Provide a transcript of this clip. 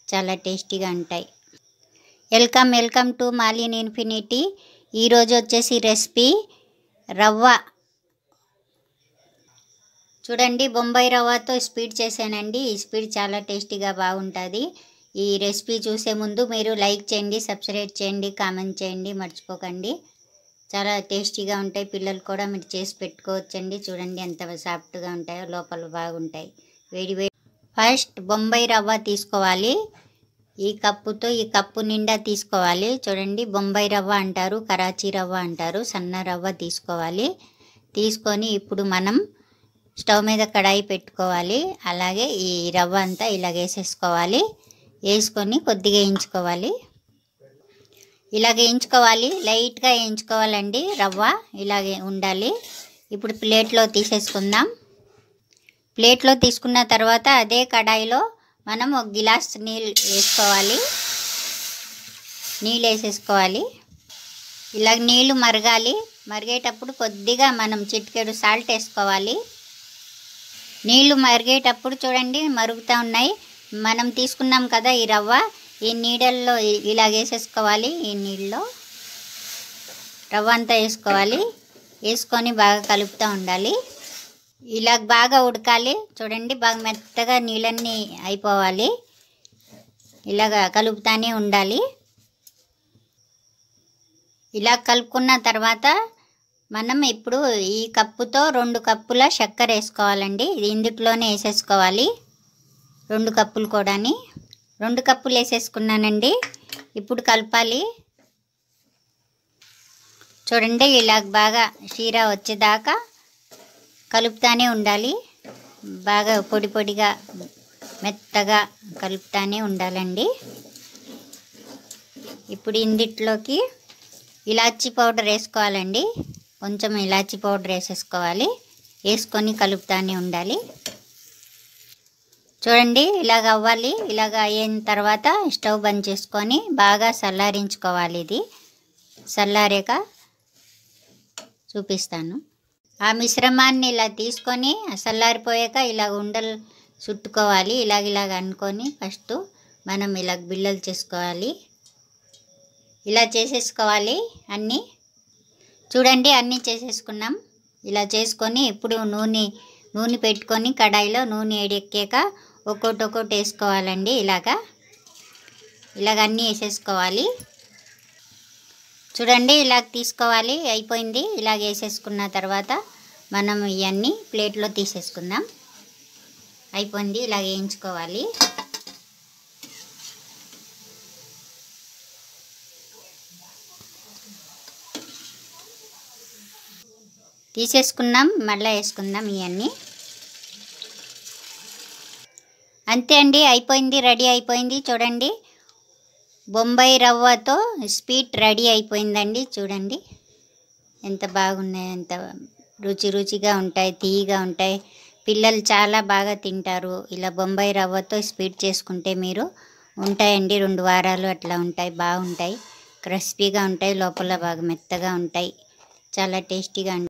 చాలా టేస్టీగా ఉంటాయి వెల్కమ్ వెల్కమ్ టు మాలిన్ ఇన్ఫినిటీ ఈరోజు వచ్చేసి రెసిపీ రవ్వ చూడండి బొంబాయి రవ్వతో స్వీట్ చేశానండి ఈ స్వీట్ చాలా టేస్టీగా బాగుంటుంది ఈ రెసిపీ చూసే ముందు మీరు లైక్ చేయండి సబ్స్క్రైబ్ చేయండి కామెంట్ చేయండి మర్చిపోకండి చాలా టేస్టీగా ఉంటాయి పిల్లలు కూడా మీరు చేసి పెట్టుకోవచ్చండి చూడండి ఎంత సాఫ్ట్గా ఉంటాయో లోపల బాగుంటాయి వేడి వేడి ఫస్ట్ బొంబాయి రవ్వ తీసుకోవాలి ఈ కప్పుతో ఈ కప్పు నిండా తీసుకోవాలి చూడండి బొంబాయి రవ్వ అంటారు కరాచీ రవ్వ అంటారు సన్న రవ్వ తీసుకోవాలి తీసుకొని ఇప్పుడు మనం స్టవ్ మీద కడాయి పెట్టుకోవాలి అలాగే ఈ రవ్వ అంతా ఇలా వేసేసుకోవాలి వేసుకొని కొద్దిగా వేయించుకోవాలి ఇలాగ వేయించుకోవాలి లైట్గా వేయించుకోవాలండి రవ్వ ఇలాగే ఉండాలి ఇప్పుడు ప్లేట్లో తీసేసుకుందాం ప్లేట్లో తీసుకున్న తర్వాత అదే కడాయిలో మనం ఒక గిలాస్ నీళ్ళు వేసుకోవాలి నీళ్ళు వేసేసుకోవాలి ఇలాగ నీళ్ళు మరగాలి మరిగేటప్పుడు కొద్దిగా మనం చిటికెడు సాల్ట్ వేసుకోవాలి నీళ్లు మరిగేటప్పుడు చూడండి మరుగుతూ ఉన్నాయి మనం తీసుకున్నాం కదా ఈ రవ్వ ఈ నీడల్లో ఇలా వేసేసుకోవాలి ఈ నీళ్ళలో రవ్వ అంతా వేసుకోవాలి వేసుకొని బాగా కలుపుతూ ఉండాలి ఇలా బాగా ఉడకాలి చూడండి బాగా మెత్తగా నీళ్ళన్నీ అయిపోవాలి ఇలాగ కలుపుతానే ఉండాలి ఇలా కలుపుకున్న తర్వాత మనం ఇప్పుడు ఈ కప్పుతో రెండు కప్పుల చక్కెర వేసుకోవాలండి ఇది ఇందుట్లోనే వేసేసుకోవాలి రెండు కప్పులు కూడాని రెండు కప్పులు వేసేసుకున్నానండి ఇప్పుడు కలపాలి చూడండి ఇలా బాగా షీరా వచ్చేదాకా కలుపుతానే ఉండాలి బాగా పొడి పొడిగా మెత్తగా కలుపుతానే ఉండాలండి ఇప్పుడు ఇందిట్లోకి ఇలాచీ పౌడర్ వేసుకోవాలండి కొంచెం ఇలాచీ పౌడర్ వేసేసుకోవాలి వేసుకొని కలుపుతానే ఉండాలి చూడండి ఇలాగ అవ్వాలి ఇలాగ అయిన తర్వాత స్టవ్ బంద్ చేసుకొని బాగా చల్లారించుకోవాలి ఇది చల్లారాక చూపిస్తాను ఆ మిశ్రమాన్ని ఇలా తీసుకొని చల్లారిపోయాక ఇలా ఉండలు చుట్టుకోవాలి ఇలాగ ఇలాగ అనుకొని ఫస్ట్ మనం ఇలా బిళ్ళలు చేసుకోవాలి ఇలా చేసేసుకోవాలి అన్నీ చూడండి అన్నీ చేసేసుకున్నాం ఇలా చేసుకొని ఇప్పుడు నూనె నూనె పెట్టుకొని కడాయిలో నూనె ఎడెక్కాక ఒక్కొక్కటి ఒక్కొక్కటి వేసుకోవాలండి ఇలాగా ఇలాగ అన్నీ వేసేసుకోవాలి చూడండి ఇలాగ తీసుకోవాలి అయిపోయింది ఇలాగ వేసేసుకున్న తర్వాత మనం ఇవన్నీ ప్లేట్లో తీసేసుకుందాం అయిపోయింది ఇలాగ వేయించుకోవాలి తీసేసుకున్నాం మళ్ళీ వేసుకుందాం ఇవన్నీ అంతే అండి అయిపోయింది రెడీ అయిపోయింది చూడండి బొంబాయి రవ్వతో స్వీట్ రెడీ అయిపోయిందండి చూడండి ఎంత బాగున్నాయి ఎంత రుచి రుచిగా ఉంటాయి తీయగా ఉంటాయి పిల్లలు చాలా బాగా తింటారు ఇలా బొంబాయి రవ్వతో స్వీట్ చేసుకుంటే మీరు ఉంటాయండి రెండు వారాలు అట్లా ఉంటాయి బాగుంటాయి క్రిస్పీగా ఉంటాయి లోపల బాగా మెత్తగా ఉంటాయి చాలా టేస్టీగా